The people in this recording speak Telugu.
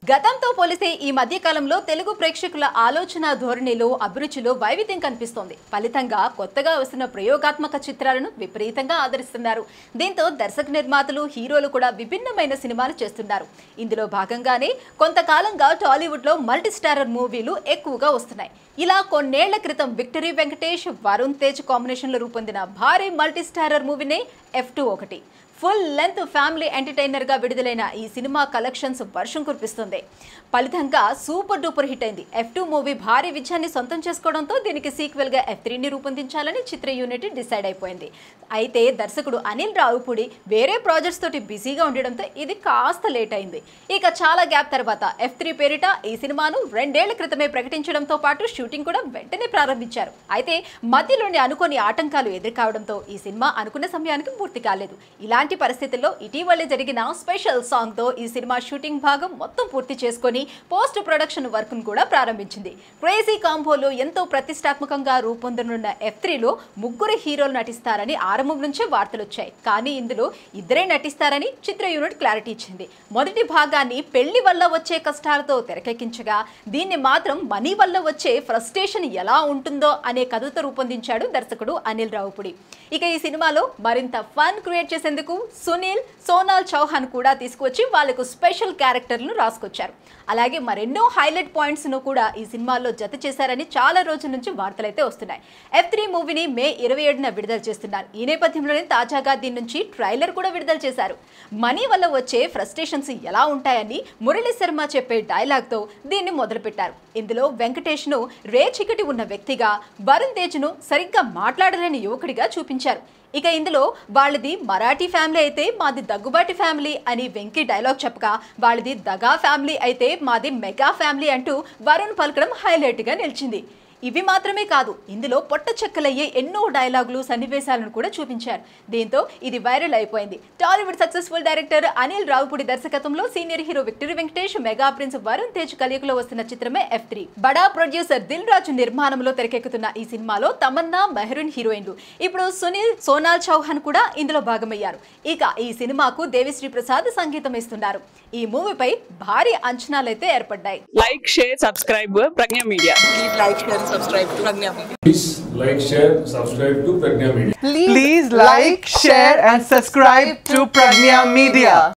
గతంతో పోలిస్తే ఈ మధ్య కాలంలో తెలుగు ప్రేక్షకుల ఆలోచన ధోరణిలో అభిరుచిలో వైవిధ్యం కనిపిస్తోంది ఫలితంగా కొత్తగా వస్తున్న ప్రయోగాత్మక చిత్రాలను విపరీతంగా ఆదరిస్తున్నారు దీంతో దర్శక నిర్మాతలు హీరోలు కూడా విభిన్నమైన సినిమాలు చేస్తున్నారు ఇందులో భాగంగానే కొంతకాలంగా టాలీవుడ్ లో మల్టీ స్టారర్ మూవీలు ఎక్కువగా వస్తున్నాయి ఇలా కొన్నేళ్ల క్రితం విక్టరీ వెంకటేష్ వరుణ్ తేజ్ కాంబినేషన్లో రూపొందిన భారీ మల్టీ స్టారర్ మూవీనే ఎఫ్ టూ ఒకటి ఫుల్ లెంత్ ఫ్యామిలీ ఎంటర్టైనర్ గా విడుదలైన ఈ సినిమా కలెక్షన్స్ వర్షం కురిపిస్తుంది ఫలితంగా సూపర్ డూపర్ హిట్ అయింది ఎఫ్ టూ మూవీ భారీ విజయాన్ని సొంతం చేసుకోవడంతో దీనికి సీక్వెల్ గా ఎఫ్ త్రీని రూపొందించాలని చిత్ర యూనిట్ డిసైడ్ అయిపోయింది అయితే దర్శకుడు అనిల్ రావుపూడి వేరే ప్రాజెక్ట్స్ తోటి బిజీగా ఉండడంతో ఇది కాస్త లేట్ అయింది ఇక చాలా గ్యాప్ తర్వాత ఎఫ్ త్రీ పేరిట ఈ సినిమాను రెండేళ్ల క్రితమే ప్రకటించడంతో పాటు షూటింగ్ కూడా వెంటనే ప్రారంభించారు అయితే మధ్యలోని అనుకోని ఆటంకాలు ఎదుర్కావడంతో ఈ సినిమా అనుకున్న సమయానికి పూర్తి కాలేదు ఇలాంటి పరిస్థితుల్లో ఇటీవలే జరిగిన స్పెషల్ సాంగ్ తో ఈ సినిమా షూటింగ్ భాగం మొత్తం పూర్తి చేసుకొని పోస్ట్ ప్రొడక్షన్ వర్క్ ను కూడా ప్రారంభించింది క్రేజీ కాంబోలో ఎంతో ప్రతిష్టాత్మకంగా రూపొందనున్న ఎఫ్ త్రీలో ముగ్గురు హీరోలు నటిస్తారని ఆరంభం నుంచే వార్తలు వచ్చాయి కానీ ఇందులో ఇద్దరే నటిస్తారని చిత్ర యూనిట్ క్లారిటీ ఇచ్చింది మొదటి భాగాన్ని పెళ్లి వల్ల వచ్చే కష్టాలతో తెరకెక్కించగా దీన్ని మాత్రం మనీ వల్ల వచ్చే ఫ్రస్ట్రేషన్ ఎలా ఉంటుందో అనే కథతో రూపొందించాడు దర్శకుడు అనిల్ రావుపుడి ఇక ఈ సినిమాలో మరింత ఫన్ క్రియేట్ చేసేందుకు సునీల్ సోనాల్ చౌహాన్ కూడా తీసుకువచ్చి వాళ్లకు స్పెషల్ క్యారెక్టర్లను రాసుకొచ్చారు అలాగే మరెన్నో హైలైట్ పాయింట్స్ ను కూడా ఈ సినిమాల్లో జత చేశారని చాలా రోజుల నుంచి వార్తలైతే వస్తున్నాయి ఎఫ్ త్రీ మూవీని మే ఇరవై ఏడున విడుదల చేస్తున్నారు ఈ నేపథ్యంలోనే తాజాగా దీని నుంచి ట్రైలర్ కూడా విడుదల చేశారు మనీ వల్ల వచ్చే ఫ్రస్ట్రేషన్స్ ఎలా ఉంటాయని మురళీ శర్మ చెప్పే డైలాగ్తో దీన్ని మొదలుపెట్టారు ఇందులో వెంకటేష్ ను రే చికటి ఉన్న వ్యక్తిగా వరుణ్ తేజ్ ను సరిగ్గా మాట్లాడలేని యువకుడిగా చూపించారు ఇక ఇందులో వాళ్ళది మరాఠీ ఫ్యామిలీ అయితే మాది దగ్గుబాటి ఫ్యామిలీ అని వెంకీ డైలాగ్ చెప్పగా వాళ్ళది దగా ఫ్యామిలీ అయితే మాది మెగా ఫ్యామిలీ అంటూ వరుణ్ పలకడం హైలైట్గా నిలిచింది ఇవి మాత్రమే కాదు ఇందులో పొట్ట చెక్కలయ్యే ఎన్నో డైలాగులు సన్నివేశాలను కూడా చూపించారు దీంతో ఇది వైరల్ అయిపోయింది Tollywood successful director Anil Ravipudi దర్శకత్వంలో senior hero victory Venkatesh mega prince Varun Tej కలియకులో వస్తున్న చిత్రమే ఎఫ్ త్రీ బడా ప్రొడ్యూసర్ దిల్ రాజు నిర్మాణంలో తెరకెక్కుతున్న ఈ సినిమాలో తమన్నా మెహరూన్ హీరోయిన్లు ఇప్పుడు సునీల్ సోనాల్ చౌహాన్ కూడా ఇందులో భాగమయ్యారు ఇక ఈ సినిమాకు దేవిశ్రీ ప్రసాద్ సంగీతం ఇస్తున్నారు ఈ మూవీపై భారీ అంచనాలైతే ఏర్పడ్డాయి like, share, subscribe Pragya Media. Please like, share, and subscribe to Pragya Media. Please like, share, subscribe to Pragna Media. Please like, share, and subscribe to Pragnya Media.